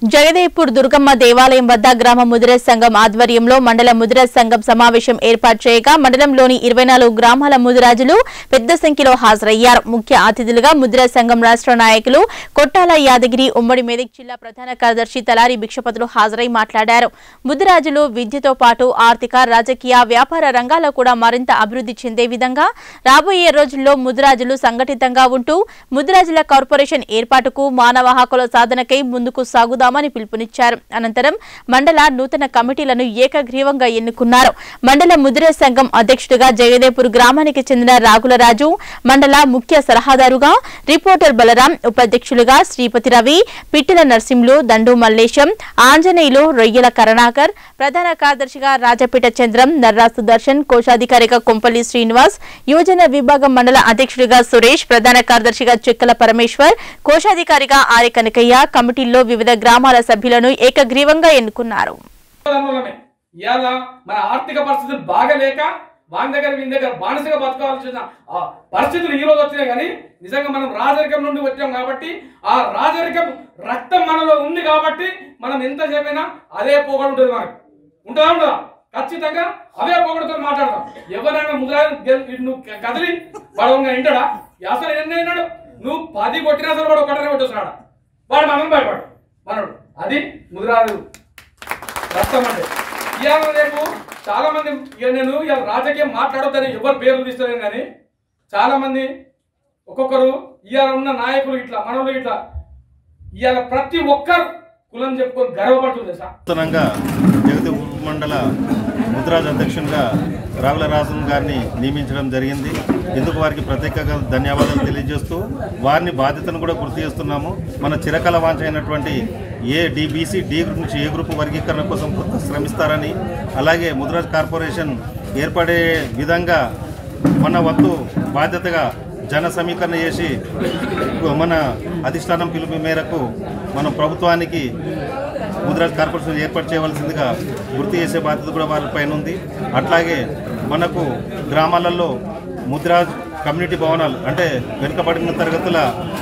జగదేపూర్ దుర్గమ్మ దేవాలయం వద్ద గ్రామ ముదిరేజ్ సంఘం ఆధ్వర్యంలో మండల ముదిరేజ్ సంఘం సమావేశం ఏర్పాటు చేయగా మండలంలోని ఇరవై నాలుగు గ్రామాల ముదిరాజులు పెద్ద సంఖ్యలో హాజరయ్యారు ముఖ్య అతిథులుగా ముదిరేజ్ సంఘం రాష్ట్ర నాయకులు కొట్టాల యాదగిరి ఉమ్మడి మెదక్ జిల్లా ప్రధాన కార్యదర్శి తలారి భిక్షపతులు హాజరై మాట్లాడారు ముదిరాజులు విద్యతో పాటు ఆర్థిక రాజకీయ వ్యాపార రంగాల్లో కూడా మరింత అభివృద్ధి చెందే విధంగా రాబోయే రోజుల్లో ముదిరాజులు సంఘటితంగా ఉంటూ ముదిరాజుల కార్పొరేషన్ ఏర్పాటుకు మానవ హక్కుల సాధనకై ముందుకు సాగుదామని పిలుపునిచ్చారు అనంతరం మండల నూతన కమిటీలను ఏకగ్రీవంగా ఎన్నుకున్నారు మండల ముదిరే సంఘం అధ్యక్షుడిగా జగదేపూర్ గ్రామానికి చెందిన రాగులరాజు మండల ముఖ్య సలహాదారుగా రిపోర్టర్ బలరాం ఉపాధ్యక్షులుగా శ్రీపతి రవి పిట్టిల నర్సింహులు దండు మల్లేశం ఆంజనేయులు రొయ్యల కరుణాకర్ ప్రధాన కార్యదర్శిగా రాజపేట చంద్రం నర్రా సుదర్శన్ కోశాధికారిగా కొంపల్లి శ్రీనివాస్ యువజన విభాగం మండల అధ్యక్షుడిగా సురేష్ ప్రధాన కార్యదర్శిగా చెక్కల పరమేశ్వర్ కోశాధికారిగా ఆర్య కనకయ్య కమిటీల్లో వివిధ గ్రామాల సభ్యులను ఏకగ్రీవంగా ఎన్నుకున్నారు మూలమే ఇవాళ మన ఆర్థిక పరిస్థితులు బాగలేక వాని దగ్గర వీని దగ్గర బానిసగా బతకాల్సిన ఆ పరిస్థితులు ఈ రోజు వచ్చినాయి కానీ నిజంగా మనం రాజరికం నుండి వచ్చాం కాబట్టి ఆ రాజరికం రక్తం మనలో ఉంది కాబట్టి మనం ఎంత చెప్పినా అదే పోగొడు ఉంటుంది మనకు ఉంటుందా ఉండదా ఖచ్చితంగా అవే పొగడుతో మాట్లాడతాం ఎవరైనా ముద్రా నువ్వు కదిలి వాడు ఇంకా వింటాడా అసలు ఎన్ని అయినాడు నువ్వు పది కొట్టినా అసలు వాడు ఒకటనే కొట్టేస్తున్నాడు వాడు మనం భయపడు మనడు అది ముదిరాజు రక్తం అంటే ఇవాళ రేపు చాలా మంది ఇక నేను ఇవాళ రాజకీయం మాట్లాడొద్దని ఎవరు పేర్లు తీస్తలేను కానీ చాలా మంది ఒక్కొక్కరు ఇవాళ ఉన్న నాయకులు ఇట్లా మనలు ఇట్లా ఇవాళ ప్రతి ఒక్కరు కులం చెప్పుకొని గర్వపడుతుంది సార్ నూతనంగా జగతి మండల ముద్రాజ్ అధ్యక్షునిగా రావుల రాజన్ గారిని నియమించడం జరిగింది ఇందుకు వారికి ప్రత్యేకంగా ధన్యవాదాలు తెలియజేస్తూ వారిని బాధ్యతను కూడా గుర్తు చేస్తున్నాము మన చిరకల వాంఛ అయినటువంటి ఏ డిబిసి డి గ్రూప్ నుంచి ఏ గ్రూప్ వర్గీకరణ కోసం కొంత శ్రమిస్తారని అలాగే ముద్రాజ్ కార్పొరేషన్ ఏర్పడే విధంగా మన వంతు బాధ్యతగా జన సమీకరణ చేసి మన అధిష్టానం పిలుపు మేరకు మనం ప్రభుత్వానికి ముద్రాజ్ కార్పొరేషన్ ఏర్పాటు చేయవలసిందిగా గుర్తు చేసే బాధ్యత కూడా వారిపైన ఉంది అట్లాగే మనకు గ్రామాలలో ముద్రాజ్ కమ్యూనిటీ భవనాలు అంటే వెనుకబడిన తరగతుల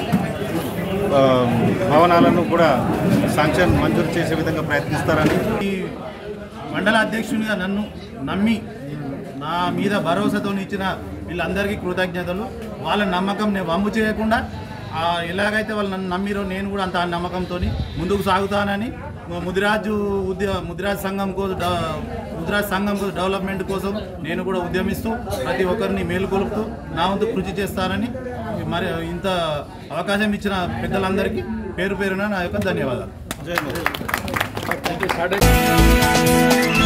ఆ, భవనాలను కూడా శాంక్షన్ మంజూరు చేసే విధంగా ప్రయత్నిస్తారని ఈ మండల అధ్యక్షునిగా నన్ను నమ్మి నా మీద భరోసాతో ఇచ్చిన వీళ్ళందరికీ కృతజ్ఞతలు వాళ్ళ నమ్మకం నేను వమ్ము చేయకుండా ఆ, ఎలాగైతే వాళ్ళు నన్ను నమ్మిరో నేను కూడా అంత నమ్మకంతో ముందుకు సాగుతానని ముదిరాజు ఉద్య ముదిరాజ్ సంఘం కోసం డ- ముదిరాజ్ సంఘం కోసం డెవలప్మెంట్ కోసం నేను కూడా ఉద్యమిస్తూ ప్రతి ఒక్కరిని మేలుకొలుపుతూ నా వంతు కృషి చేస్తానని మరి ఇంత అవకాశం ఇచ్చిన పెద్దలందరికీ పేరు పేరున నా యొక్క ధన్యవాదాలు జై హింద్.